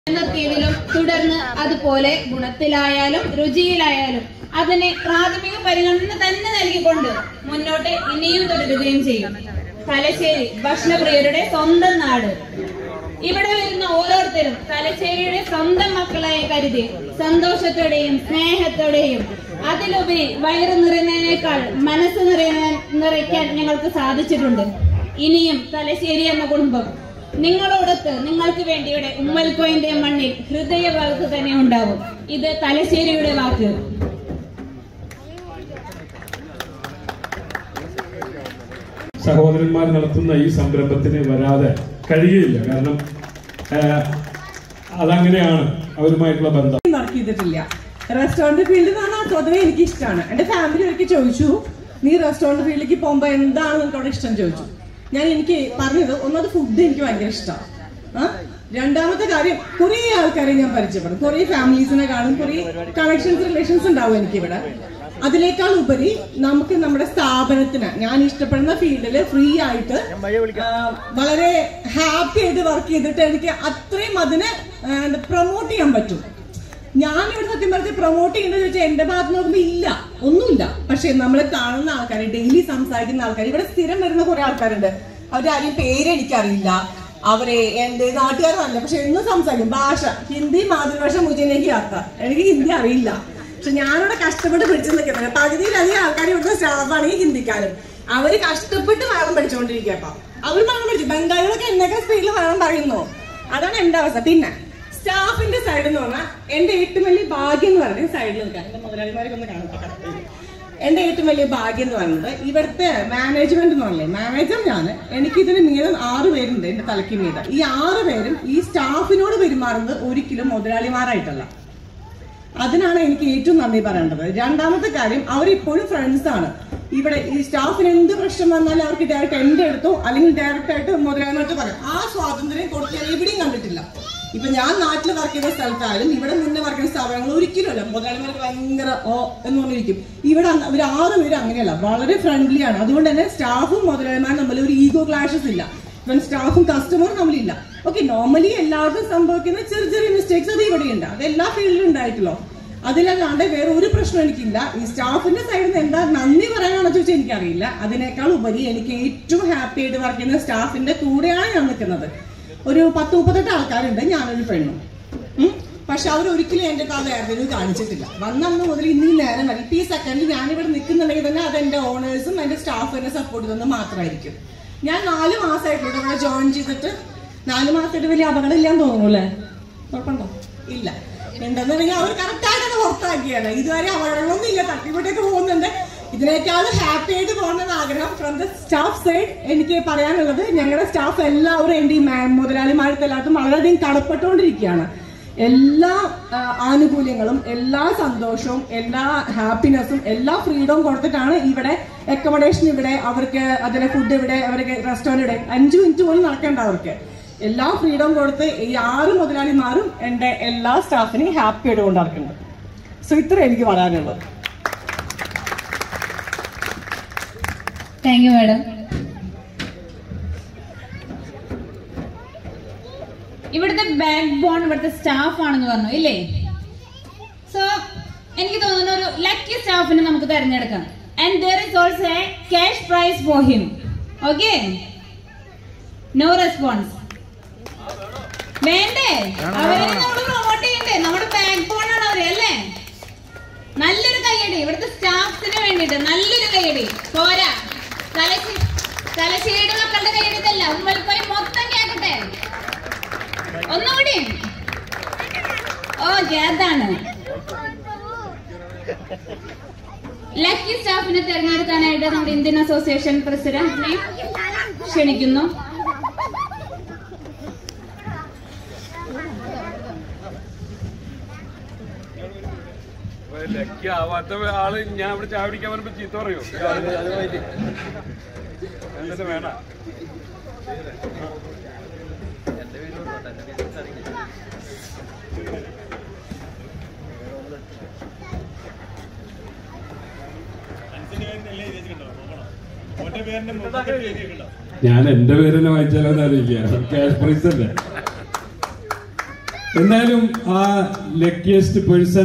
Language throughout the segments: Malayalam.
നിർത്തിയതിലും തുടർന്ന് അതുപോലെ ഗുണത്തിലായാലും രുചിയിലായാലും അതിനെ പ്രാഥമിക പരിഗണന തന്നെ നൽകിക്കൊണ്ട് മുന്നോട്ട് ഇനിയും തുടരുകയും ചെയ്യും തലശ്ശേരി ഭക്ഷണപ്രിയരുടെ സ്വന്തം നാട് ഇവിടെ വരുന്ന ഓരോരുത്തരും തലശ്ശേരിയുടെ സ്വന്തം മക്കളായി കരുതി സന്തോഷത്തോടെയും സ്നേഹത്തോടെയും അതിലുപരി വയറ് നിറയുന്നതിനേക്കാൾ മനസ്സ് നിറയാൻ നിറയ്ക്കാൻ ഞങ്ങൾക്ക് സാധിച്ചിട്ടുണ്ട് ഇനിയും തലശ്ശേരി എന്ന കുടുംബം നിങ്ങളോടൊത്ത് നിങ്ങൾക്ക് വേണ്ടി ഇവിടെ ഉമ്മൽക്കോയിന്റെ മണ്ണിൽ ഹൃദയ വാക്ക് തന്നെ ഉണ്ടാവും ഇത് തലശ്ശേരിയുടെ വാക്ക് സഹോദരന്മാർ നടത്തുന്ന ഈ സംരംഭത്തിന് വരാതെ കഴിയുകയില്ല കാരണം ആ, അതങ്ങനെയാണ് അവരുമായിട്ടുള്ള ബന്ധം വർക്ക് ചെയ്തിട്ടില്ല റെസ്റ്റോറന്റ് ഫീൽഡ് എന്ന് പറഞ്ഞാൽ പൊതുവെ എനിക്ക് ഇഷ്ടമാണ് എന്റെ ഫാമിലി ഒരിക്കൽ ചോദിച്ചു നീ റെസ്റ്റോറന്റ് ഫീൽഡിലേക്ക് പോകുമ്പോ എന്താണ് നിനക്ക് അവിടെ ഇഷ്ടം ചോദിച്ചു ഞാൻ എനിക്ക് പറഞ്ഞത് ഒന്നത് ഫുഡ് എനിക്ക് ഭയങ്കര ഇഷ്ടമാണ് രണ്ടാമത്തെ കാര്യം കുറെ ആൾക്കാരെ ഞാൻ പരിചയപ്പെടും കുറെ ഫാമിലീസിനെ കാണും കുറെ കണക്ഷൻസ് റിലേഷൻസ് ഉണ്ടാവും എനിക്ക് ഇവിടെ അതിനേക്കാൾ ഉപരി നമുക്ക് നമ്മുടെ സ്ഥാപനത്തിന് ഞാൻ ഇഷ്ടപ്പെടുന്ന ഫീൽഡിൽ ഫ്രീ ആയിട്ട് ആ, വളരെ ഹാപ്പി ആയിട്ട് വർക്ക് ചെയ്തിട്ട് എനിക്ക് അത്രയും അതിനെ പ്രൊമോട്ട് ചെയ്യാൻ പറ്റും ഞാൻ ഇവിടെ സത്യം പറഞ്ഞ് പ്രൊമോട്ട് ചെയ്യുന്നത് ചോദിച്ചാൽ എന്റെ ഭാഗത്ത് നോക്കുമ്പോൾ ഇല്ല ഒന്നുമില്ല പക്ഷെ നമ്മൾ കാണുന്ന ആൾക്കാർ ഡെയിലി സംസാരിക്കുന്ന ആൾക്കാർ ഇവിടെ സ്ഥിരം വരുന്ന കുറെ ആൾക്കാരുണ്ട് അവരുടെ ആരെയും പേര് എനിക്കറിയില്ല അവരെ എന്റെ നാട്ടുകാരല്ല പക്ഷെ എന്നും സംസാരിക്കും ഭാഷ ഹിന്ദി മാതൃഭാഷ മുജയിലേക്ക് യാത്ര എനിക്ക് ഹിന്ദി അറിയില്ല പക്ഷെ ഞാനിവിടെ കഷ്ടപ്പെട്ട് പിടിച്ചു നിൽക്കുന്നത് പകുതിയിലധികം ആൾക്കാർ ഇവിടുത്തെ സ്റ്റാഫാണ് ഈ ഹിന്ദിക്കാരും അവര് കഷ്ടപ്പെട്ട് മലയാളം പഠിച്ചുകൊണ്ടിരിക്കുക അപ്പൊ അവർ മലയാളം പഠിച്ചു ബംഗാളികളൊക്കെ എന്നൊക്കെ സ്പീഡിൽ മലയാളം പറയുന്നു അതാണ് എന്റെ അവസ്ഥ പിന്നെ സ്റ്റാഫിന്റെ സൈഡ് എന്ന് പറഞ്ഞാൽ എന്റെ ഏറ്റവും വലിയ ഭാഗ്യം എന്ന് പറയുന്നത് സൈഡിൽ നിൽക്കാൻ എന്റെ മുതലാളിമാരൊക്കെ ഒന്ന് കാണാം എന്റെ ഏറ്റവും വലിയ ഭാഗ്യം എന്ന് പറയുന്നത് ഇവിടുത്തെ മാനേജ്മെന്റ് എന്ന് പറഞ്ഞില്ലേ മാനേജർ ഞാൻ എനിക്ക് ഇതിന് മീതം ആറ് പേരുണ്ട് എന്റെ തലയ്ക്ക് മീതം ഈ ആറ് പേരും ഈ സ്റ്റാഫിനോട് പെരുമാറുന്നത് ഒരിക്കലും മുതലാളിമാരായിട്ടല്ല അതിനാണ് എനിക്ക് ഏറ്റവും നന്ദി പറയേണ്ടത് രണ്ടാമത്തെ കാര്യം അവരിപ്പോഴും ഫ്രണ്ട്സ് ആണ് ഇവിടെ ഈ സ്റ്റാഫിന് എന്ത് പ്രശ്നം വന്നാലും അവർക്ക് ഡയറക്റ്റ് എന്റെ അടുത്തോ അല്ലെങ്കിൽ ഡയറക്റ്റ് ആയിട്ട് മുതലാളിമായിട്ട് പറയാം ആ സ്വാതന്ത്ര്യം കൊടുത്ത് ഞാൻ എവിടെയും കണ്ടിട്ടില്ല ഇപ്പൊ ഞാൻ നാട്ടിൽ വർക്ക് ചെയ്യുന്ന സ്ഥലത്തായാലും ഇവിടെ മുന്നേ വർക്ക് ചെയ്യുന്ന സ്ഥാപനങ്ങൾ ഒരിക്കലുമല്ല മുതലാളിമാർക്ക് ഭയങ്കര ഓ എന്ന് പറഞ്ഞിരിക്കും ഇവിടെ അങ്ങ- ഇവർ ആറ് പേര് അങ്ങനെയല്ല വളരെ ഫ്രണ്ട്ലി ആണ് അതുകൊണ്ട് തന്നെ സ്റ്റാഫും മുതലാളിമാരും തമ്മിൽ ഒരു ഈഗോ ക്ലാഷസ് ഇല്ല ഇവൻ സ്റ്റാഫും കസ്റ്റമറും തമ്മിലില്ല ഓക്കെ നോർമലി എല്ലാവർക്കും സംഭവിക്കുന്ന ചെറിയ ചെറിയ മിസ്റ്റേക്സ് അത് ഇവിടെയുണ്ട് അത് എല്ലാ ഫീൽഡിലും ഉണ്ടായിട്ടുള്ളൂ അതിലല്ലാണ്ട് വേറെ ഒരു പ്രശ്നം എനിക്കില്ല ഈ സ്റ്റാഫിന്റെ സൈഡിൽ നിന്ന് എന്താ നന്ദി പറയാനാണോ ചോദിച്ചാൽ എനിക്കറിയില്ല അതിനേക്കാൾ ഉപരി എനിക്ക് ഏറ്റവും ഹാപ്പി ആയിട്ട് വർക്ക് ചെയ്യുന്ന സ്റ്റാഫിന്റെ കൂടെയാണ് ഞാൻ നിൽക്കുന്നത് ഒരു പത്ത് മുപ്പത്തെട്ട് ആൾക്കാരുണ്ട് ഞാനൊരു പെണ്ണും ഉം. പക്ഷെ അവർ ഒരിക്കലും എന്റെ ആ വേർതിരിവ് കാണിച്ചിട്ടില്ല വന്നന്ന് മുതൽ ഇന്ന് ഈ നേരം വരെ ഇപ്പൊ ഈ സെക്കൻഡിൽ ഞാനിവിടെ നിൽക്കുന്നുണ്ടെങ്കിൽ തന്നെ അത് എന്റെ ഓണേഴ്സും എന്റെ സ്റ്റാഫ് എന്നെ സപ്പോർട്ട് ചെയ്യുന്നത് മാത്രമായിരിക്കും ഞാൻ നാല് മാസമായിട്ടുള്ള ഇവിടെ ജോയിൻ ചെയ്തിട്ട് നാല് മാസമായിട്ട് വലിയ അപകടം ഇല്ലാന്ന് തോന്നുന്നു കുഴപ്പമുണ്ടോ ഇല്ല ഉണ്ടെന്നുണ്ടെങ്കിൽ അവർ കറക്റ്റായിട്ട് അത് പുറത്താക്കിയാണ് ഇതുവരെ അപകടങ്ങളൊന്നും ഇല്ല തട്ടിപ്പൊട്ടൊക്കെ പോകുന്നുണ്ട് ഇതിനേക്കാളും ഹാപ്പി ആയിട്ട് പോകണമെന്ന് ആഗ്രഹം ഫ്രം ദ സ്റ്റാഫ് സൈഡ് എനിക്ക് പറയാനുള്ളത് ഞങ്ങളുടെ സ്റ്റാഫ് എല്ലാവരും എൻ്റെ ഈ മാം മുതലാളിമാരുടെ എല്ലാവർക്കും വളരെയധികം കടപ്പെട്ടുകൊണ്ടിരിക്കുകയാണ് എല്ലാ ആ, ആനുകൂല്യങ്ങളും എല്ലാ സന്തോഷവും എല്ലാ ഹാപ്പിനെസ്സും എല്ലാ ഫ്രീഡവും കൊടുത്തിട്ടാണ് ഇവിടെ അക്കോമഡേഷൻ ഇവിടെ അവർക്ക് അതിലെ ഫുഡ് ഇവിടെ അവർക്ക് റെസ്റ്റോറൻറ്റ് ഇവിടെ അഞ്ചു മിനിറ്റ് പോലും നടക്കേണ്ട അവർക്ക് എല്ലാ ഫ്രീഡവും കൊടുത്ത് ഈ ആറ് മുതലാളിമാരും എൻ്റെ എല്ലാ സ്റ്റാഫിനെയും ഹാപ്പി ആയിട്ട് കൊണ്ട് നടക്കുന്നുണ്ട് സോ ഇത്ര എനിക്ക് പറയാനുള്ളത് താങ്ക് യു മാഡം ഇവിടുത്തെ ബാക്ക് ബോൺ ഇവിടുത്തെ സ്റ്റാഫ് ആണെന്ന് പറഞ്ഞു ഇല്ലേ സോ എനിക്ക് തോന്നുന്നു ഒരു ലക്കി സ്റ്റാഫിനെ നമുക്ക് തിരഞ്ഞെടുക്കാം and there is also a cash prize for him okay no response വേണ്ടേ അവരെ നമ്മൾ പ്രൊമോട്ട് ചെയ്യണ്ടേ നമ്മുടെ ബാക്ക് ബോൺ ആണ് അവര് അല്ലേ നല്ലൊരു കൈയടി ഇവിടുത്തെ സ്റ്റാഫിന് വേണ്ടിട്ട് നല്ലൊരു കൈയടി പോരാ തലശ്ശേരി തലശ്ശേരിയുടെ മക്കളുടെ കൈയടിയല്ല ഉമ്മൽക്കോയി മൊത്തം കേക്കട്ടെ ഒന്നുകൂടി ഓ ജേതാണ് ലക്കി സ്റ്റാഫിനെ തിരഞ്ഞെടുക്കാനായിട്ട് നമ്മുടെ ഇന്ത്യൻ അസോസിയേഷൻ പ്രസിഡന്റിനെ ക്ഷണിക്കുന്നു ലക്കി ആവാത്ത ആള് ഞാൻ ഇവിടെ ചായ പിടിക്കാൻ വരുമ്പോ ചീത്ത പറയോ എന്നിട്ട് വേണ്ട ഞാൻ എന്റെ പേര് തന്നെ വായിച്ചാലോ എന്നാലോചിക്കുക ക്യാഷ് പ്രൈസ് അല്ലേ എന്നാലും ആ luckiest person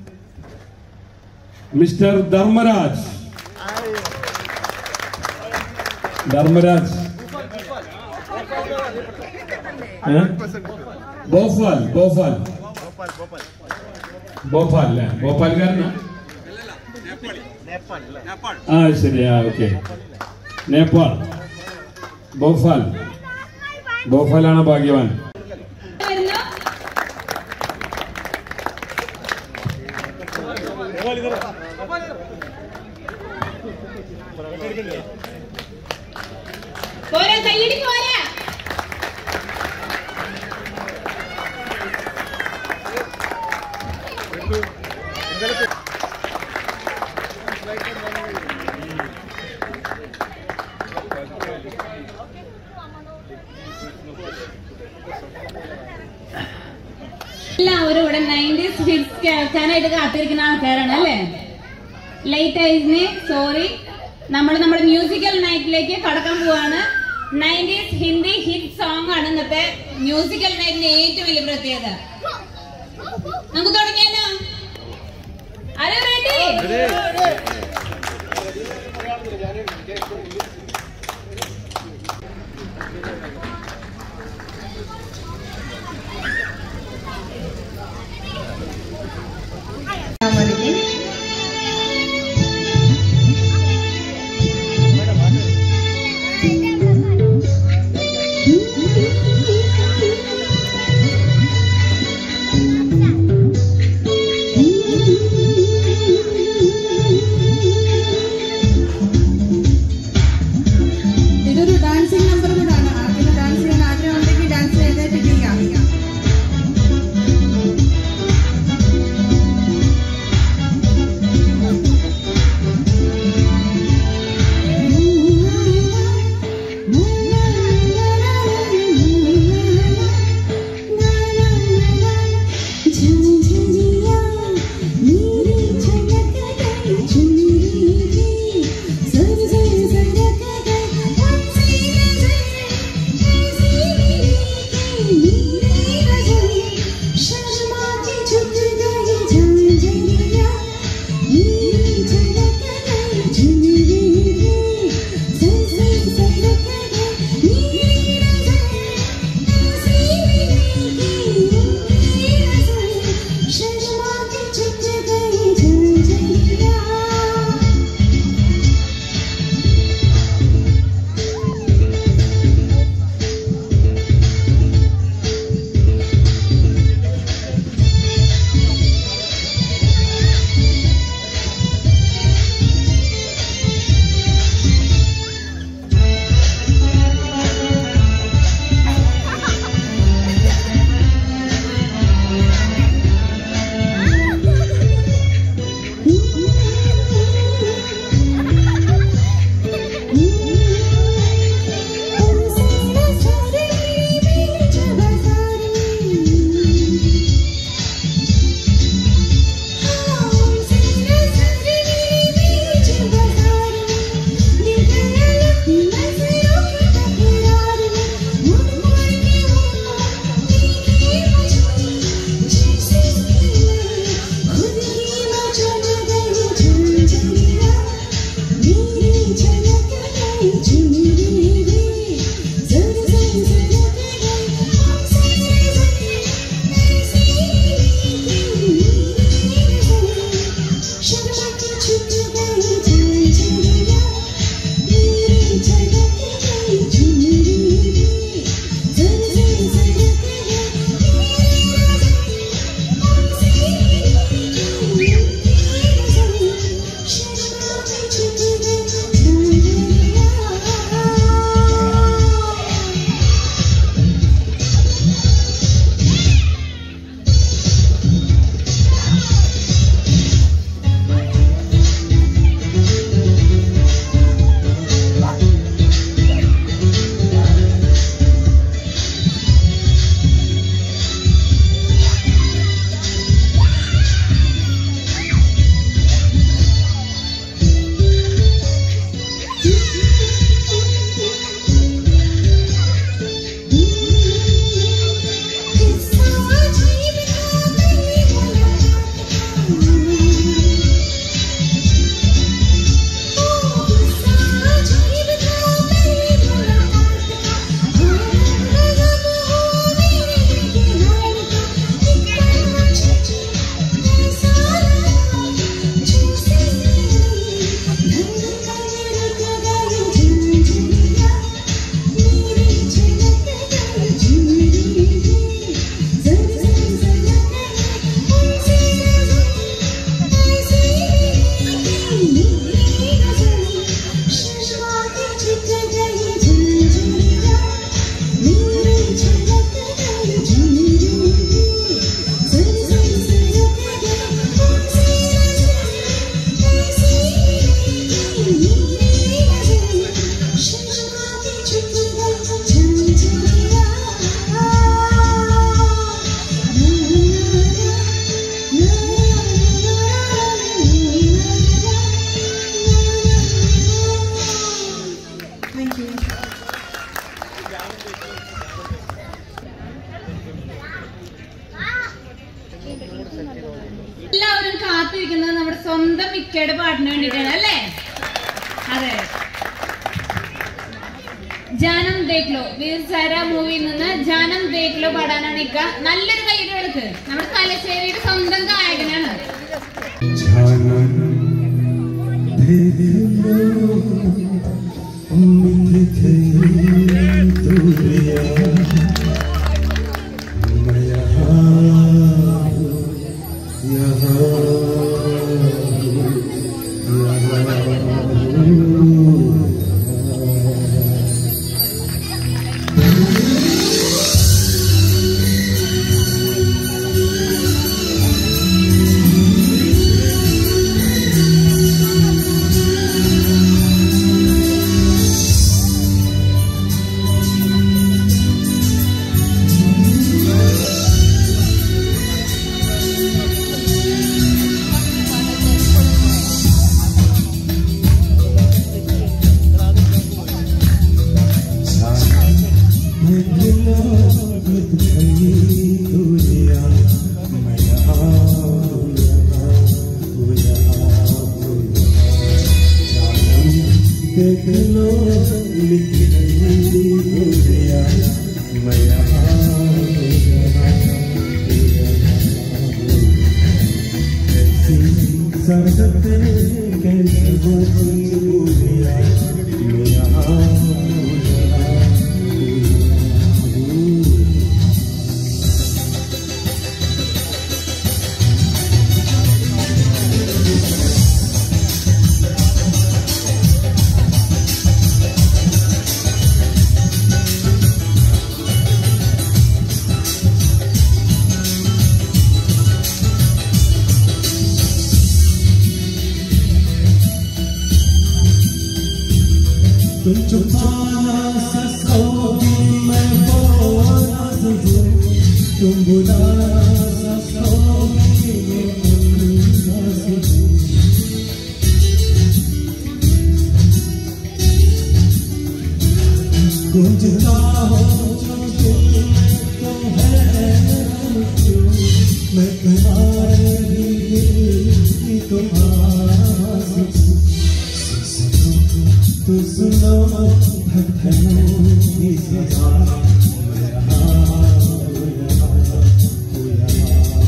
mister Dharmaraj Dharmaraj ഏ? ഭോപ്പാൽ ഭോപ്പാൽ ഭോപ്പാൽ അല്ലേ ഭോപ്പാൽക്കാരനാ ആ ശരി ആ ഓക്കെ നേപ്പാൾ ഭോപ്പാൽ ഭോപ്പാലാണ് ഭാഗ്യവാൻ വരുന്നു പോരാ കയ്യടി പോരാ എല്ലാവരും ഇവിടെ നയൻറ്റീസ് ഹിറ്റ്സ് കേൾക്കാനായിട്ട് കാത്തിരിക്കുന്ന ആൾക്കാരാണ് അല്ലേ ലേറ്റ് ആയതിന് സോറി നമ്മൾ നമ്മുടെ മ്യൂസിക്കൽ നൈറ്റിലേക്ക് കടക്കാൻ പോവാണ് നയൻറ്റീസ് ഹിന്ദി ഹിറ്റ് സോങ് ആണ് ഇന്നത്തെ മ്യൂസിക്കൽ നൈറ്റിന്റെ ഏറ്റവും വലിയ പ്രത്യേകത നമുക്ക് തുടങ്ങിയാലോ ആരോ റെഡി എല്ലാവരും കാത്തിരിക്കുന്നത് നമ്മുടെ സ്വന്തം മിക്കയുടെ പാട്ടിന് വേണ്ടിയിട്ടാണ് അല്ലേ അതെ ജാനം ദേഖ്ലോ വീർ സാര മൂവിയിൽ നിന്ന് ജാനം ദേഖ്ലോ പാടാനാണ് ഇക്ക നല്ലൊരു കൈയിലെടുക്ക് നമ്മുടെ തലശ്ശേരിയുടെ സ്വന്തം ഗായകനാണ് तुम छुपाना सकोगी मैं बोला सकूं तुम बुलाना सकोगी मैं बुला सकूं गुंजता हो जो दिल में तो है मैं तुम्हारे भी दिल की तुम्हारा सकूं तू सुनो धड़कनों की सजा मैं यहाँ हूँ यहाँ हूँ यहाँ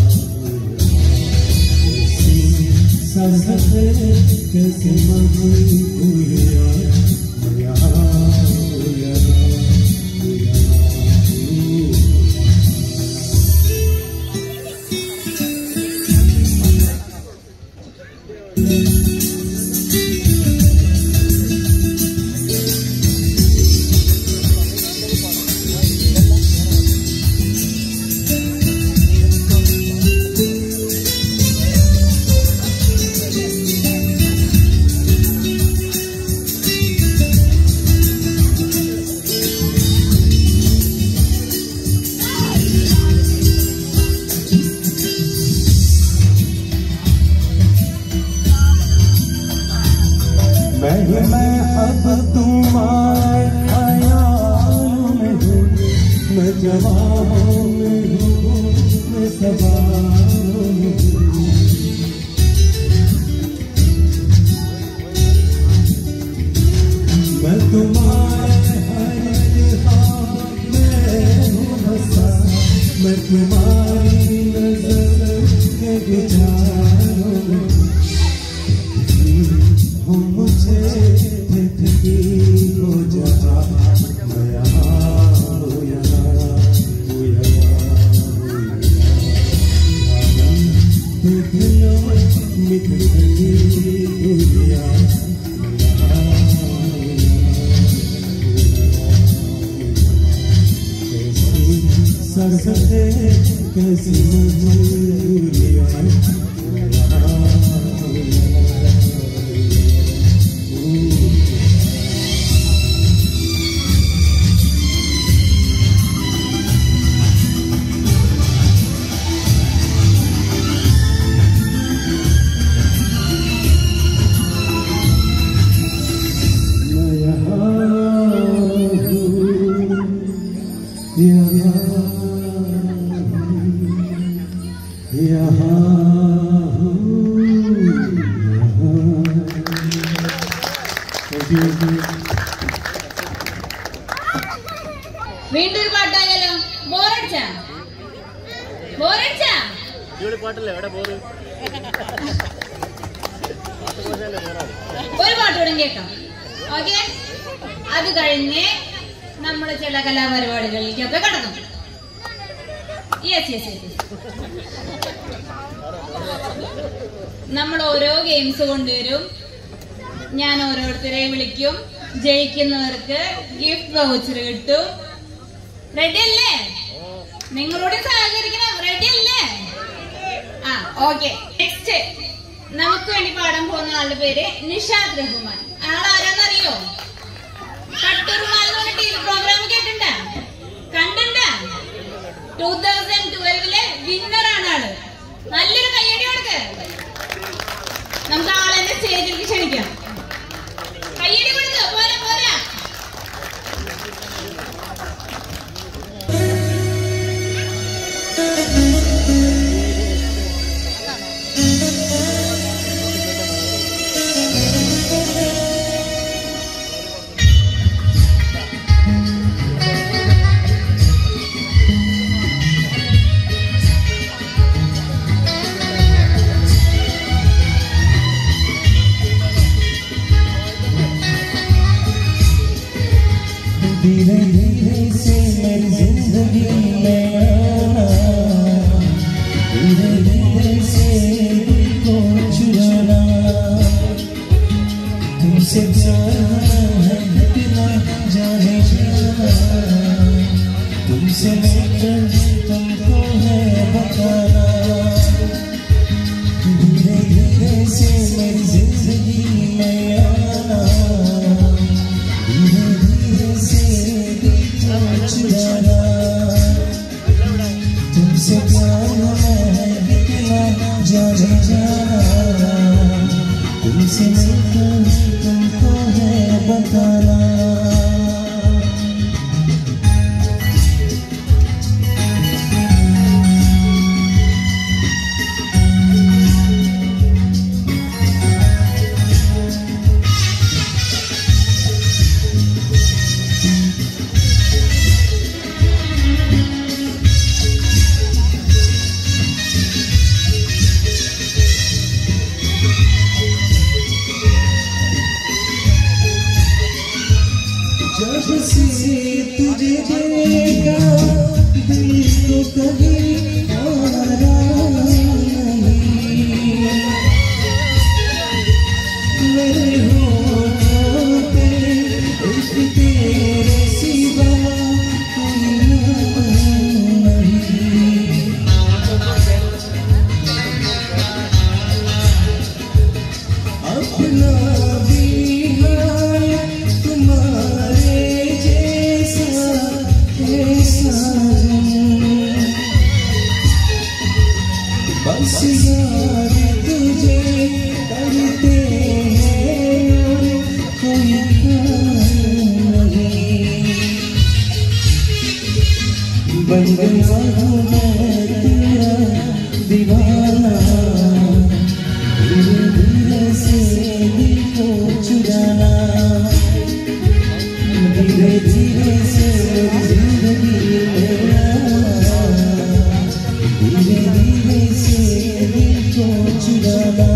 कैसी सांस है कैसे मधुरी भूलिया मैं यहाँ हूँ यहाँ हूँ यहाँ हूँ मैं मैं अब तुम्हारे ख्यालों में हूँ मैं जवानों में हूँ मैं सवालों में हूँ मैं तुम्हारे हर एक ख्वाब में हूँ बसा मैं तुम्हारी नजर के विचारों में हूँ मुझे जिंदगी को जहाँ मैं यहाँ हूँ यहाँ हूँ यहाँ हूँ यहाँ देख लो मिट गई दुनिया मैं यहाँ हूँ यहाँ कैसी सरसते कैसी मजबूरियाँ मैं यहाँ हूँ यहाँ मैं यहाँ हूँ यहाँ यहाँ हूँ यहाँ Thank you. വീണ്ടും ഒരു പാട്ടായാലോ ബോറടിച്ചാ ബോറടിച്ചാ ഒരു പാട്ട് കൂടെ കേൾക്കാം ഓക്കെ അത് കഴിഞ്ഞ് നമ്മൾ ചില കലാപരിപാടികളിലേക്കൊക്കെ കടന്നു യെസ് യെസ് യെസ് നമ്മൾ ഓരോ ഗെയിംസ് കൊണ്ടുവരും ഞാൻ ഓരോരുത്തരെ വിളിക്കും ജയിക്കുന്നവർക്ക് ഗിഫ്റ്റ് വൗച്ചർ കിട്ടും റെഡി അല്ലേ നിങ്ങളോട് സഹകരിക്കണം റെഡി അല്ലേ ആ ഓക്കെ നെക്സ്റ്റ് നമുക്ക് വേണ്ടി പാടാൻ പോകുന്ന ആളുടെ പേര് നിഷാദ് റഹ്മാൻ ആൾ ആരാന്നറിയോ കട്ടുറുമാൽ എന്ന് പറഞ്ഞ ടി വി പ്രോഗ്രാം കേട്ടിണ്ട കണ്ടിണ്ട ടൂ തൗസൻഡ് ട്വൽവിലെ വിന്നർ ആണ് ആള് നല്ലൊരു കയ്യടി കൊടുക്ക് നമുക്ക് ആളെ സ്റ്റേജിലേക്ക് ക്ഷണിക്കാം കയ്യടി കൊടുക്ക് പോരാ പോരാ धीरे धीरे से मेरी जिंदगी में आना धीरे धीरे से दिल को चुराना तुमसे जाना है बिना जाने जाना तुमसे लेकर तुमको है बताना धीरे धीरे से मेरी जिंदगी में आना धीरे धीरे से दिल को चुराना तुमसे प्यार है बिना जाने जाना तुमसे मिलकर तुमको है बताना जब से तुझे देखा दिल को कभी आराम नहीं मेरे होठों पे इश्क तेरे सिवा कोई नाम नहीं अपना भी है तुम्हारे जैसा ऐसा बस यार तुझे करते हैं और कोई काम नहीं बन गया हूँ मैं तेरा दीवाना धीरे धीरे से दिल को चुराना धीरे धीरे से जिंदगी में आना धीरे धीरे से दिल को चुराना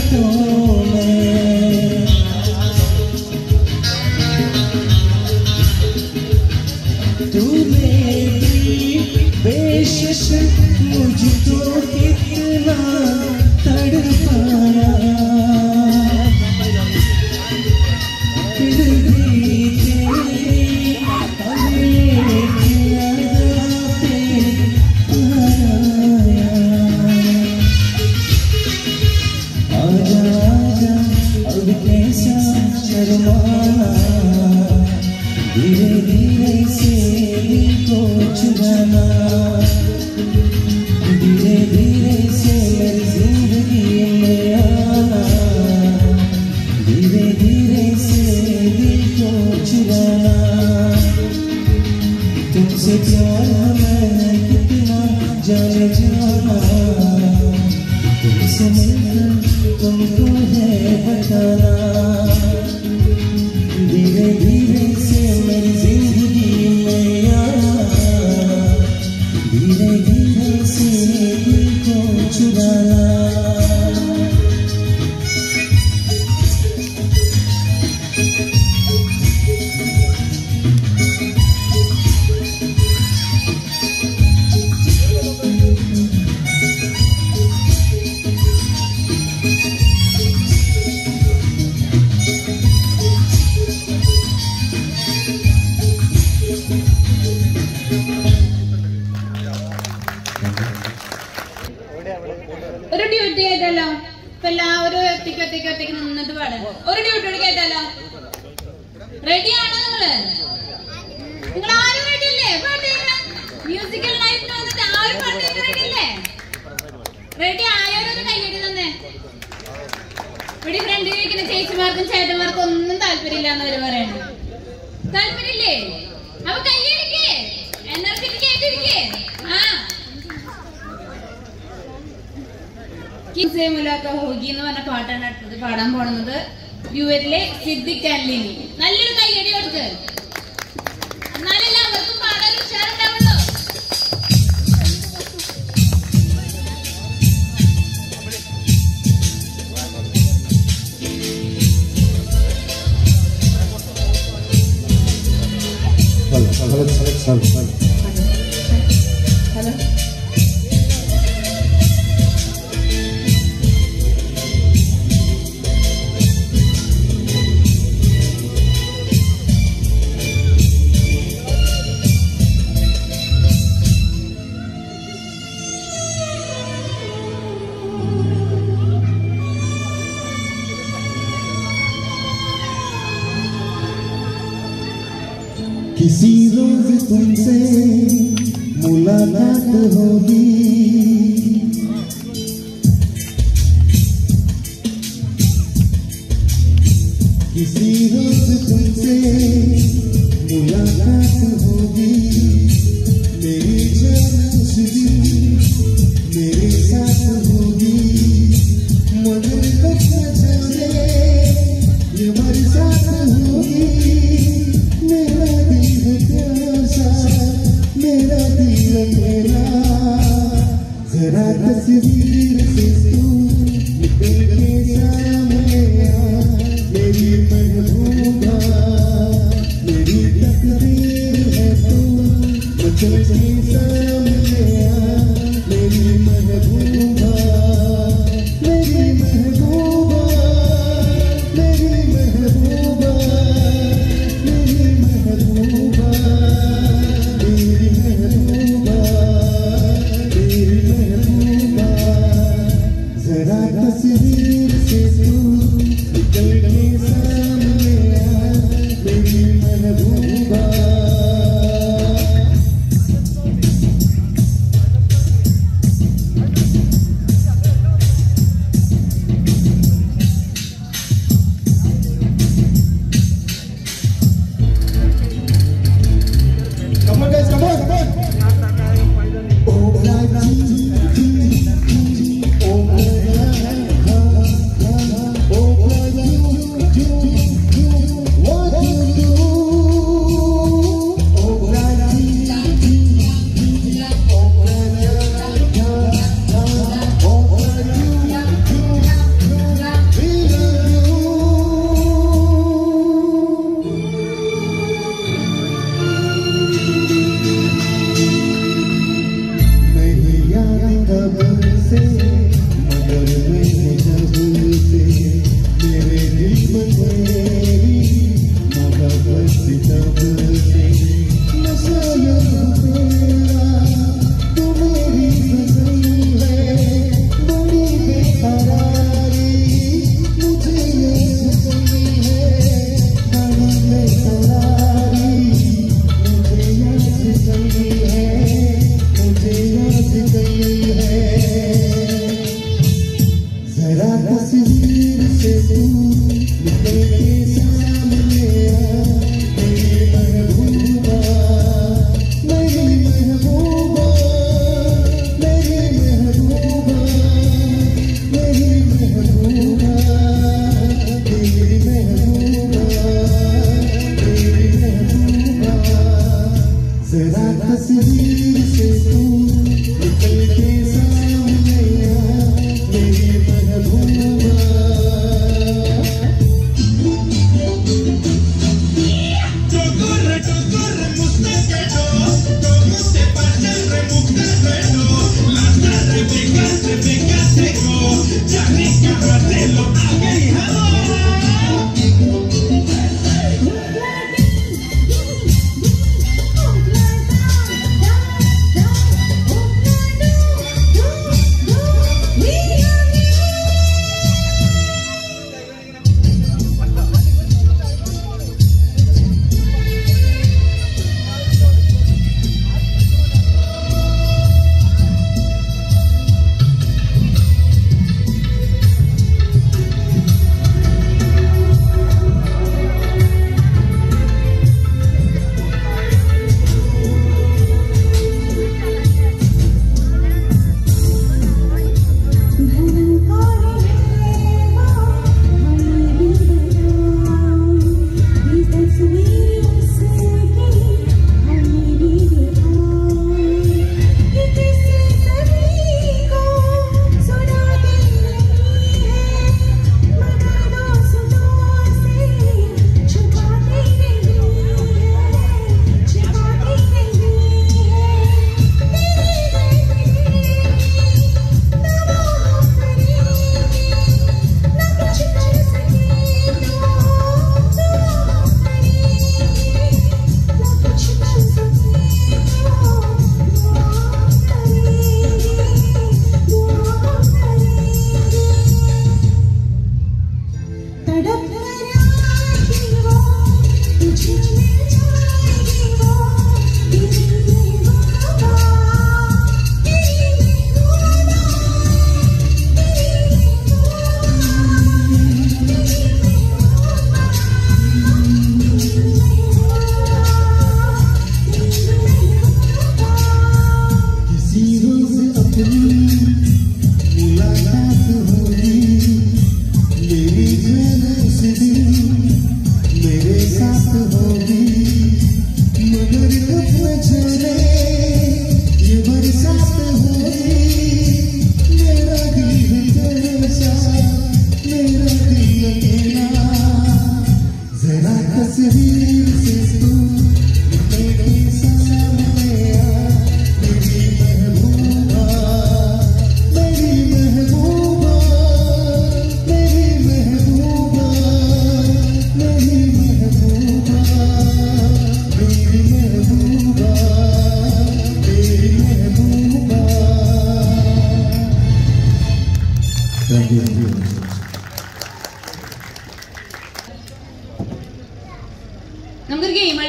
रातों में तू मेरी बेशश मुझको कितना तड़पाया फिर भी तेरी अगले की अदा पे आया आजा आजा अब कैसा शर्माना धीरे धीरे से दिल को चुराना धीरे धीरे से मेरी जिंदगी में आना धीरे धीरे से दिल को चुराना तुमसे प्यार मैं कितना जाने जाना तुमसे मिलकर तुमको है बताना धीरे धीरे से मेरी जिंदगी में आना धीरे धीरे से दिल को चुराना ഒരു ഡ്യൂട്ടി ആയിട്ടല്ലോ ഇപ്പൊ എല്ലാവരും ഒറ്റയ്ക്ക് ഒറ്റയ്ക്ക് ഒറ്റയ്ക്ക് നിന്നിട്ട് പാടാൻ ഒരു ഡ്യൂട്ടി കൂടി കേട്ടാലോ റെഡി ആണോ നിങ്ങള് നിങ്ങൾ ആരും റെഡി അല്ലേ പാട്ട് മ്യൂസിക്കൽ നൈറ്റിന് വന്നിട്ട് ആരും പാട്ട് റെഡി അല്ലേ റെഡി ആയവരൊന്ന് കൈയ്യടി തന്നെ ഇവിടെ ഫ്രണ്ടിൽ ഇരിക്കുന്ന ചേച്ചിമാർക്കും ചേട്ടന്മാർക്കും ഒന്നും താല്പര്യമില്ല എന്നവര് പറയണു താല്പര്യമില്ലേ അപ്പൊ കൈയ്യടിക്കേ എനർജറ്റിക് ആയിട്ടിരിക്കേ ആ കിസേ മുലാക്ക ഹോഗി എന്ന് പറഞ്ഞ പാട്ടാണ് അടുത്തത് പാടാൻ പോണത് യുവരിലെ സിദ്ദിഖ് അല്ലിനി നല്ലൊരു കൈയടി കൊടുത്ത് എന്നാലല്ലേ അവർക്കും പാടാൻ ഉഷാറുണ്ടാവുള്ളൂ ഹലോ किसी रोज तुमसे मुलाकात होगी किसी रोज तुमसे मुलाकात होगी मेरी जान उस दिन मेरे साथ होगी मगर कब न जाने ये हमारे साथ होगी मेरा दिल प्यासा मेरा दिल मेरा जरा तस्वीर से तू निकल के सामने आ मेरी महबूबा मेरी तकदीर है तू मुझे के सामने आ मेरी महबूबा मेरी महबूबा मेरी महबूबा मेरी महबूबा मेरी महबूबा मेरी महबूबा जरा तस्वीर से तू निकल के सामने आ मेरी महबूबा Come on, guys, come on, come on. Oh, Raji, oh,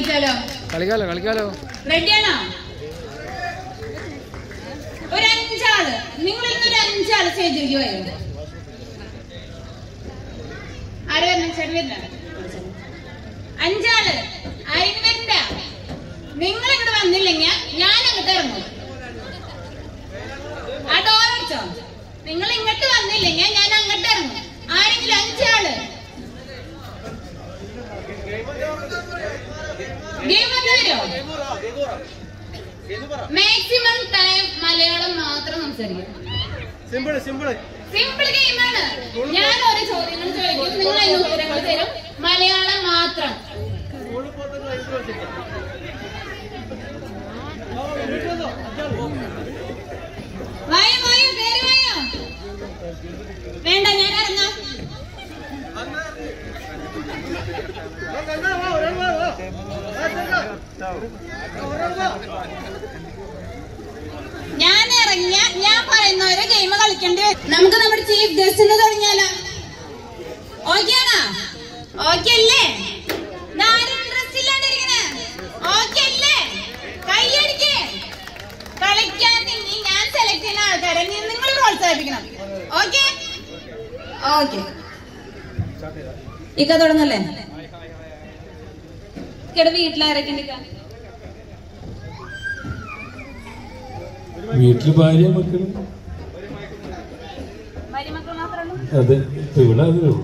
കളിച്ചാലോ കളിക്കാലോ കളിക്കാലോ റെഡിയാണോ ഒരു അഞ്ചാള് നിങ്ങളിൽ നിന്ന് ഒരു അഞ്ചാള് സ്റ്റേജിലേക്ക് വരും ആര് വരണം ചേട്ടൻ വരില്ല അഞ്ചാള് ആരും വരില്ല നിങ്ങൾ ഇവിടെ വന്നില്ലെങ്കിൽ ഞാൻ അങ്ങോട്ട് ഇറങ്ങും ആ ഡോർ അടിച്ചോ നിങ്ങൾ ഇങ്ങോട്ട് വന്നില്ലെങ്കിൽ ഞാൻ അങ്ങോട്ട് ഇറങ്ങും ആരെങ്കിലും അഞ്ചാള് ഗെയിം വന്നു വരുമോ മാക്സിമം ടൈം മലയാളം മാത്രം സംസാരിക്കും സിമ്പിള് സിമ്പിള് സിമ്പിൾ ഗെയിമാണ് ഞാൻ ഓരോ ചോദ്യങ്ങൾ ചോദിക്കും നിങ്ങൾ അതിന് ഉത്തരങ്ങൾ തരും മലയാളം മാത്രം വായോ വായോ കേറി വായോ വേണ്ട ഞാൻ ഇറങ്ങാം ഞാൻ ഇറങ്ങിയ ഞാൻ പറയുന്ന ഒരു ഗെയിം കളിക്കേണ്ടി വരും നമുക്ക് നമ്മുടെ ചീഫ് ഗസ്റ്റിന് തുടങ്ങിയാലോ ഓക്കെ ആണോ ഓക്കെ അല്ലേ ആരും ഇൻട്രസ്റ്റ് ഇല്ലാണ്ടിരിക്കണേ ഓക്കെ അല്ലേ കൈയടിക്കേ കളിക്കാൻ ഇനി ഞാൻ സെലക്ട് ചെയ്യുന്ന ആൾക്കാരെ നീ- നിങ്ങൾ പ്രോത്സാഹിപ്പിക്കണം ഓക്കെ ഓക്കെ ഇക്ക തുടങ്ങല്ലേ ഇക്കടെ വീട്ടിലാരൊക്കെ ഉണ്ട് ഇക്ക? വീട്ടില് ഭാര്യ മക്കളും മരുമക്കൾ മാത്രമേ ഉള്ളൂ അതെ ഇപ്പൊ ഇവിടെ അതേ ഉള്ളൂ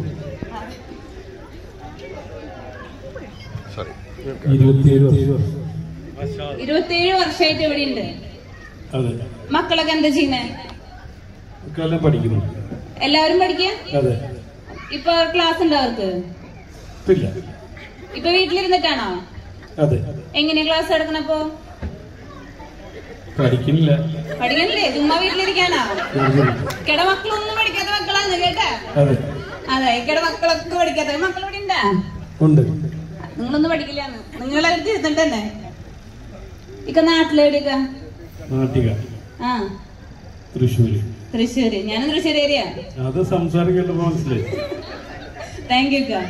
ഇരുപത്തിയേഴ് വർഷം ഇരുപത്തിയേഴ് വർഷമായിട്ട് ഇവിടെ ഉണ്ട് അതെ മക്കളൊക്കെ എന്താ ചെയ്യുന്നേ മക്കളെല്ലാം പഠിക്കുന്നു എല്ലാവരും പഠിക്കുക അതെ ഇപ്പൊ ക്ലാസ് ഉണ്ടോ അവർക്ക് ഇപ്പൊ ഇല്ല ഇപ്പൊ വീട്ടിലിരുന്നിട്ടാണോ അതെ എങ്ങനെയാ ക്ലാസ് എടുക്കണപ്പോ പഠിക്കുന്നില്ല പഠിക്കണില്ലേ ചുമ്മാ വീട്ടിലിരിക്കാണോ കൂടുതൽ. ഇക്കടെ മക്കളൊന്നും പഠിക്കാത്ത മക്കളാണ് കേട്ടാ അതെ അതെ ഇക്കടെ മക്കളൊക്കെ പഠിക്കാത്ത മക്കൾ ഇവിടെ ഉണ്ടാ ഉണ്ട് നിങ്ങളൊന്നും പഠിക്കില്ലാന്ന് നിങ്ങളെ ഇരുന്നിട്ട് തന്നെ ഇക്ക നാട്ടിലെവിടെയൊക്ക നാട്ടിക ആ തൃശ്ശൂര് തൃശ്ശൂര് ഞാനും തൃശ്ശൂർ ഏരിയ അത് സംസാരം കേട്ടപ്പോ മനസ്സിലായി താങ്ക് യു ഇക്ക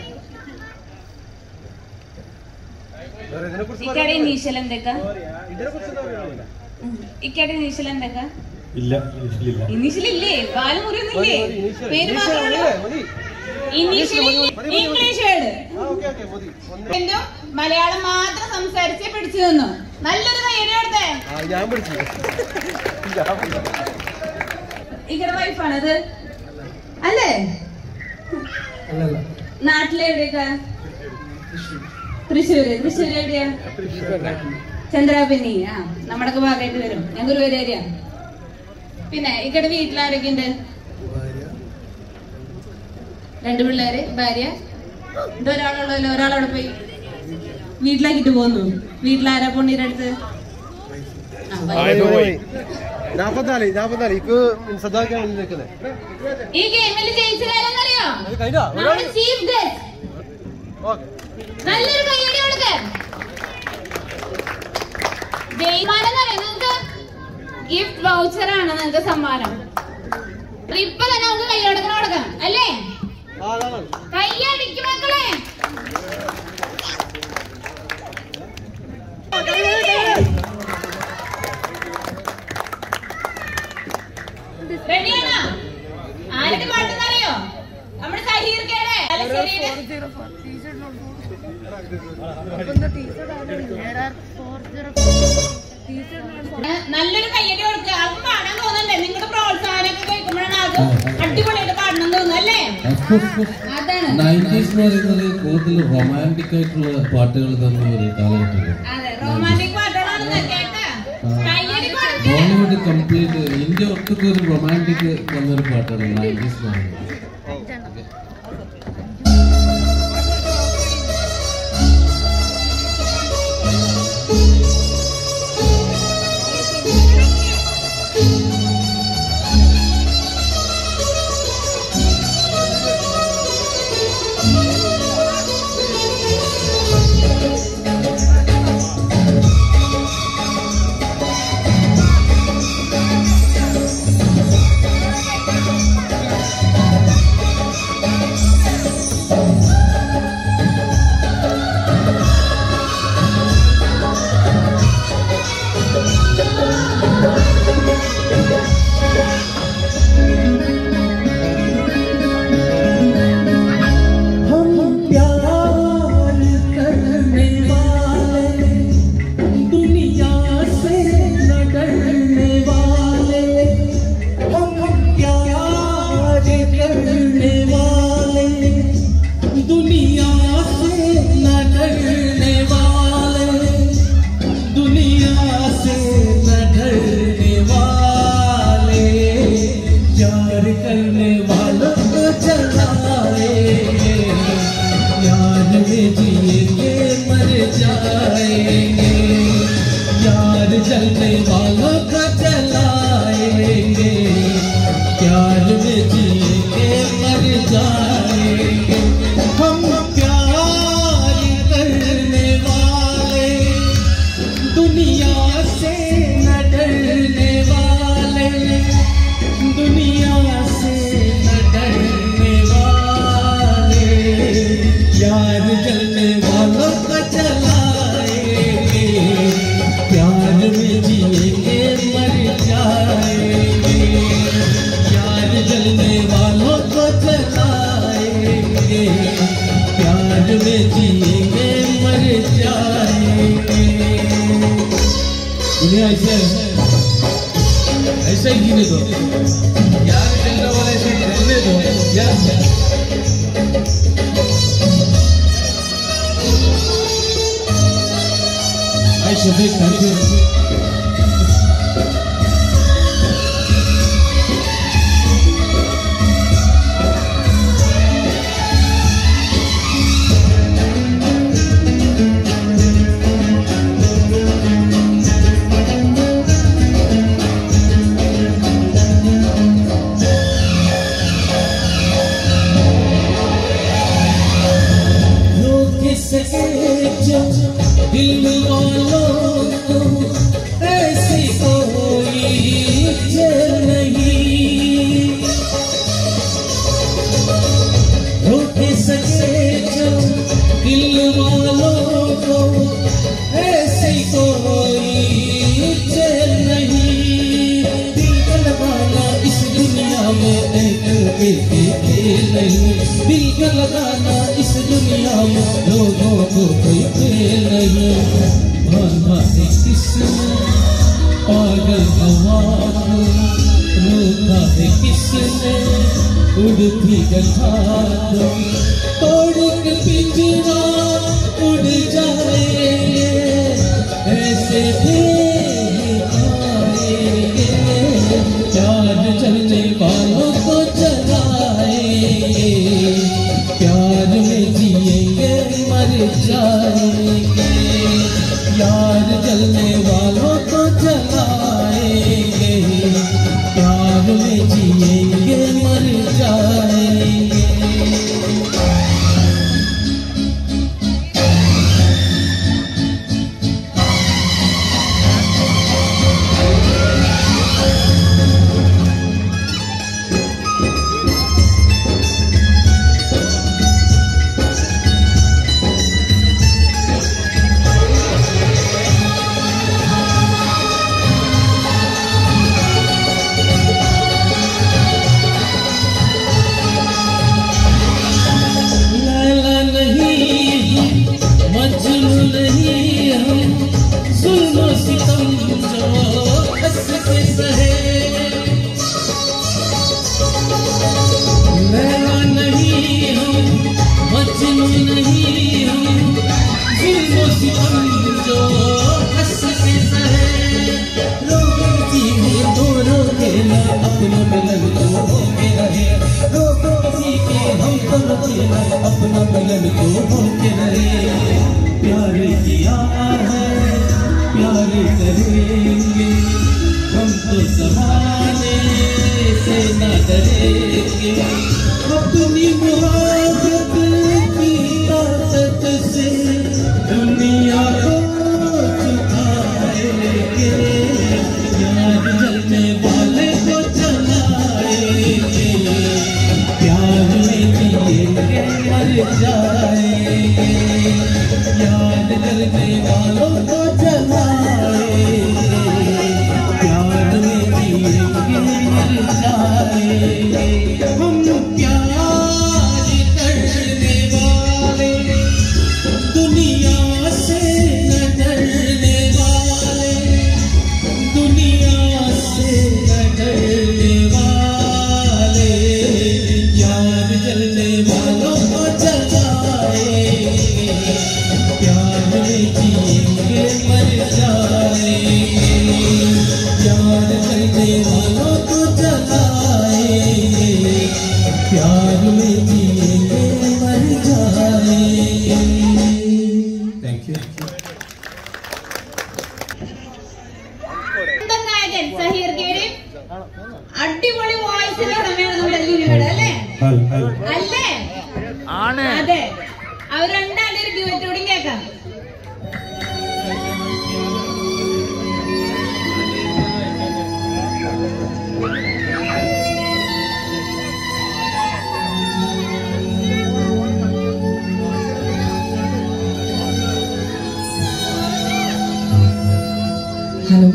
ഇതിനെ കുറിച്ച് ഇക്കടെ ഇനീഷ്യൽ എന്തൊക്കെ ഇതിനെ കുറിച്ച് ഇക്കടെ ഇനീഷ്യൽ എന്തൊക്കെ ഇല്ല ഇല്ല ഇനീഷ്യൽ ഇല്ലേ പാല് മുറിയൊന്നില്ലേ പേര് മാത്രമേ മതി ഇനീഷ്യൽ ഇംഗ്ലീഷ് വേർഡ് ആ ഓക്കെ ഓക്കെ മതി ഒന്ന് എന്തോ മലയാളം മാത്രം സംസാരിച്ച് പിടിച്ചു നിന്നു നല്ലൊരു കയ്യടി കൊടുത്തേ ആ ഞാൻ പിടിച്ചു ഞാൻ പിടിച്ചു ഇക്കടെ വൈഫാണത് അല്ലേ നാട്ടിലെവിടെയൊക്കെ തൃശ്ശൂര് തൃശ്ശൂര് എവിടെയാ ചന്ദ്രാപിന്നി ആ നമ്മുടെയൊക്കെ ഭാഗമായിട്ട് വരും ഞാൻ ഗുരുവായൂർ ഏരിയ പിന്നെ ഇക്കടെ വീട്ടിലാരൊക്കെ ഉണ്ട് രണ്ട് പിള്ളേര് ഭാര്യ ഇത് ഒരാളുള്ളല്ലോ ഒരാളവിടെ പോയി വീട്ടിലാക്കിട്ട് പോന്നു വീട്ടിലാരാ പൊണ്ണീരുടെ അടുത്ത് ആ, ഭാര്യ. നാപ്പത്തിനാല് നാപ്പത്തിനാല് ഇക്ക് സദാക്കാൻ വേണ്ടി നിൽക്കുന്നത് ഈ ഗെയിമിൽ ജയിച്ചതാരെന്നറിയോ അത് കഴിഞ്ഞോ നമ്മുടെ ചീഫ് ഗസ്റ്റ് ഓക്കെ നല്ലൊരു കയ്യടി കൊടുക്ക ജയ്മാനം നിങ്ങൾക്ക് ഗിഫ്റ്റ് വൗച്ചർ ആണ് നിങ്ങൾക്ക് സമ്മാനം അപ്പൊ ഇപ്പൊ തന്നെ നമുക്ക് കൈയടക്കണ കൊടുക്കാം അല്ലേ ആ അതാണ് കൈയടിക്കും മക്കളെ റെഡിയാണോ ആരുടെ പാട്ടെന്നറിയോ നമ്മുടെ സഹീർക്കയുടെ തലശ്ശേരിയുടെ നല്ലൊരു കയ്യടി കൊടുക്കുക ആൾക്ക് പാടാൻ തോന്നണ്ടേ നിങ്ങളുടെ പ്രോത്സാഹനമൊക്കെ കേൾക്കുമ്പോഴാണ് ആൾക്ക് അടിപൊളിയായിട്ട് പാടണം തോന്നുന്നു അല്ലേ അതാണ് നയൻറ്റീസ് എന്ന് പറയുന്നത് കൂടുതൽ റൊമാൻറ്റിക് ആയിട്ടുള്ള പാട്ടുകൾ തന്ന ഒരു കാലഘട്ടമാണ് അതെ റൊമാൻറ്റിക് പാട്ടുകളാണെന്ന് കേട്ടാ കയ്യടി കൊടുക്കുക ബോളിവുഡ് കംപ്ലീറ്റ് ഇന്ത്യ ഒട്ടുക്ക് ഒരു റൊമാൻറ്റിക് തന്നൊരു പാട്ടാണ് നയൻറ്റീസ് എന്ന് പറയുന്നത് Thank जाएंगे प्यार में जिएंगे मर जाएंगे दुनिया ऐसे है ऐसे ही जीने दो यार चलने वाले ऐसे ही रहने दो यार आई शफीक थैंक यू रोक सके जो दिल वालों को ऐसी कोई जल नहीं रोक सके जो दिल वालों को ऐसी कोई जल नहीं दिल का लगाना इस दुनिया में एक एक खेल नहीं दिल का लगाना इस दुनिया में लोगों को कोई खेल नहीं माना है किसने पागल हवा को रोका है किसने उड़ती गठा को तोड़ के पिंजरा उड़ जाएंगे ऐसे भी आएंगे प्यार चलने वालों को जलाएंगे प्यार में जिएंगे मर जाएंगे यार जलने वालों को जलाएंगे प्यार में जिएंगे मर जाएंगे लैला नहीं मजनू नहीं हम सुनो सितम जो हंस के सहे लैला नहीं हम मजनू नहीं हम सुनो सितम जो हंस के सहे रोके जीने दो रोके ना अपना मिलन तो होके रहे रोको किसी के हम तो रोके ना अपना मिलन तो होके रहे प्यार किया है प्यार करेंगे हम तो समाने से न डरेंगे अपनी मुहाबत की ताकत से दुनिया को चुकाएंगे यार जलने वाले को जलाएंगे प्यार में जिएंगे मर जाएंगे याद जलने वालों को जलाएंगे प्यार में जिएंगे मर जाएंगे हम प्यार करने वाले दुनिया से न डरने वाले दुनिया से न डरने वाले यार जलने वालों को जलाएंगे प्यार में जिएंगे मर जाएंगे यार जलने वालों को जलाएंगे प्यार में जिएंगे मर जाएंगे थैंक यू സ്വന്തം നായകൻ സഹീർ കേടി അടിപൊളി വോയിസിന്റെ ഉടമയാണ് നമ്മുടെ ലുലുവിടെ അല്ലേ ഹൽ ഹൽ അല്ലേ അതെ അവർ രണ്ടാളുടെ ഒരു ഡ്യൂറ്റ് കൂടി കേൾക്കാം ഹലോ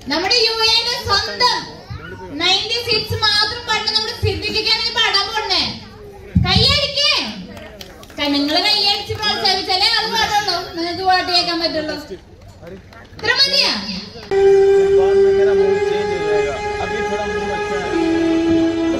നമ്മുടെ യു എന്റെ സ്വന്തം നയൻറ്റി സിക്സ് മാത്രം പാട്ട് നമ്മുടെ സിദ്ധിക്കാണ് ഈ പാടാൻ പോണേ കൈയടിക്കേ നിങ്ങള് കൈയടിച്ച് പ്രോത്സാഹിപ്പിച്ചാലേ അത് പാടുള്ളൂ നിങ്ങൾക്ക് പാട്ട് കേൾക്കാൻ പറ്റുള്ളൂ ഇത്ര മതിയാ मेरा मूड चेंज हो जाएगा अभी थोड़ा मूड अच्छा है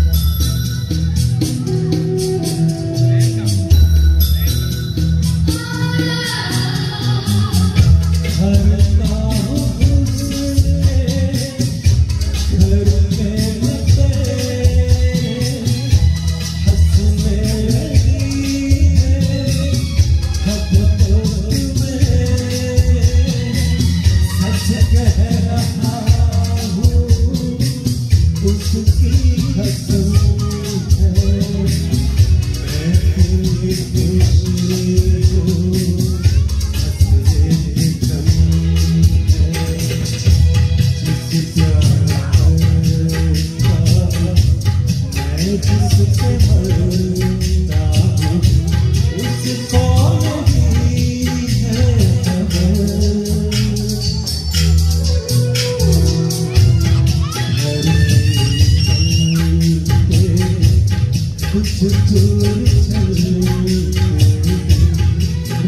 ും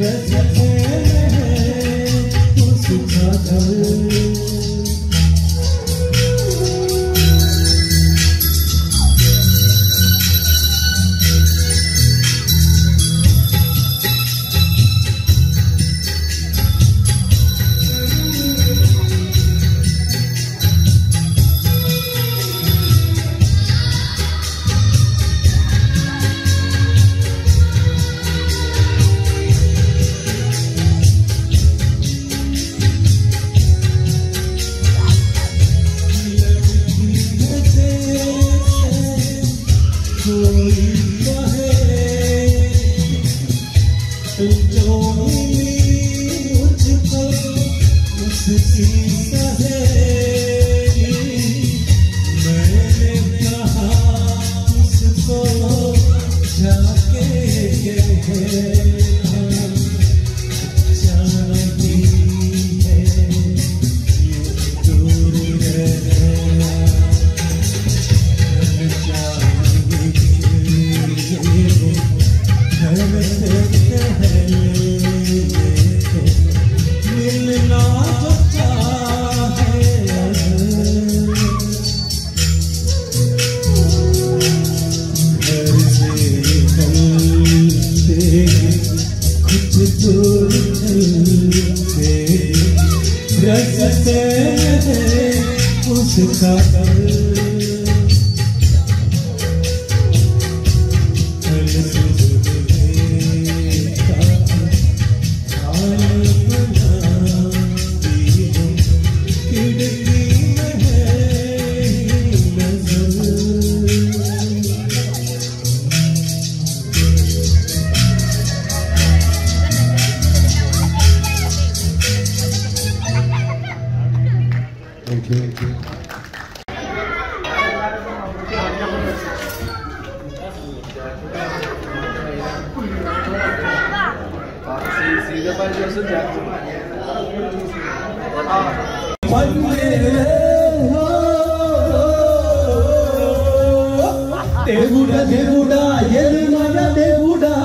దేవుడా దేవుడా ఎరుమల దేవుడా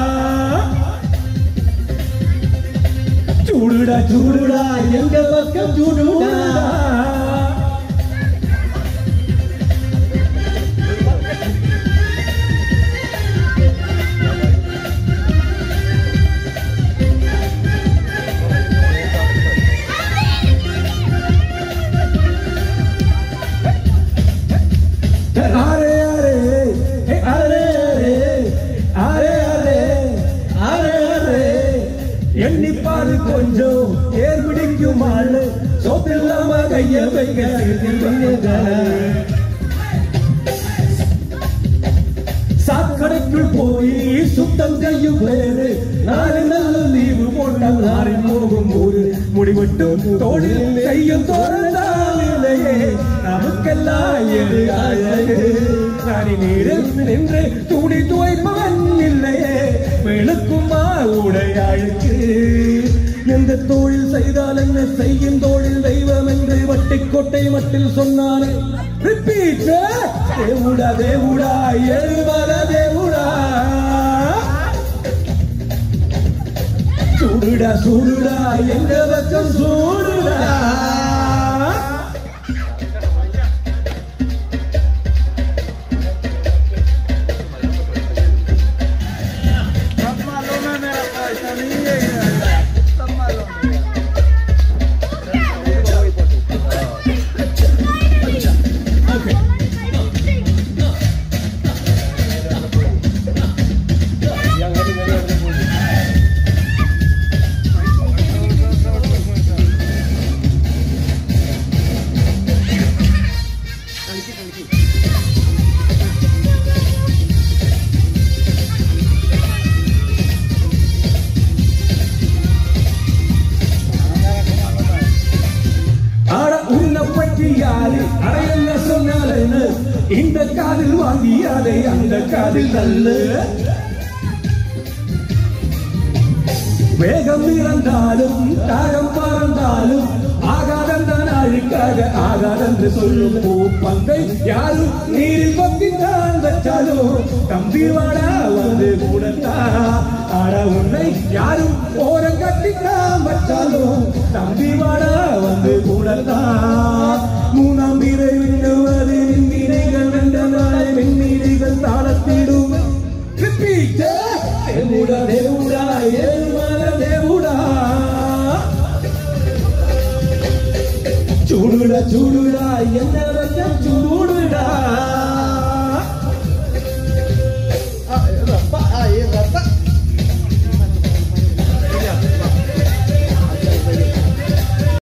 చూడుడా చూడుడా ఎంగ పక్కం చూడుడా అరే అరే ఏ అరే అరే అరే అరే అరే అరే எண்ணிப்பாரு கொஞ்சம் ஏர் பிடிக்கும் ஆளு சோப்பில்லாம கைய வைக்க சாக்கடைக்குள் போய் சுத்தம் செய்யும் பேரு நாலு நல்ல லீவு போட்டால் நாரி போகும் ஊரு முடிவட்டும் தோழில் செய்யும் தோழனாலே நமக்கெல்லாம் எது அழகு நாடி நீரில் நின்று துணி துவைப்பவன் இல்லையே வெளுக்குமா உடையாளுக்கு எந்த தொழில் செய்தால் என்ன செய்யும் தொழில் தெய்வம் என்று வட்டிக்கோட்டை மட்டில் சொன்னானே ரிப்பீட் தேவுடா தேவுடா எழுவர தேவுடா சூடுடா சூடுடா எங்க பக்கம் சூடுடா सब मालूम है मेरा पैसा नहीं है सब मालूम है ஆட உன்னை பற்றி யாரு அட என்ன சொன்னாலேன்னு இந்த காதில் வாங்கியாலே அந்த காதில் நல்ல வேகம் இறந்தாலும் தாகம் பறந்தாலும் ஆகாதந்தான் அழுக்காக ஆகாதென்று சொல்லும் பூப்பங்கை யாரும் நீரில் பங்கித்தான் வச்சாலும் தம்பி வாடா வந்து கூடத்தா ஆட உன்னை யாரும் ஓரம் கட்டித்தான் வச்சாலும் தம்பி வாடா வந்து கூடத்தா மூணாம் வீரை விண்ணுவது விண்மீனைகள் வென்ற நாளை விண்மீனைகள் தாளத்திடும் Repeat! దేవుడా దేవుడా ఏమల దేవుడా చూడుడా చూడుడా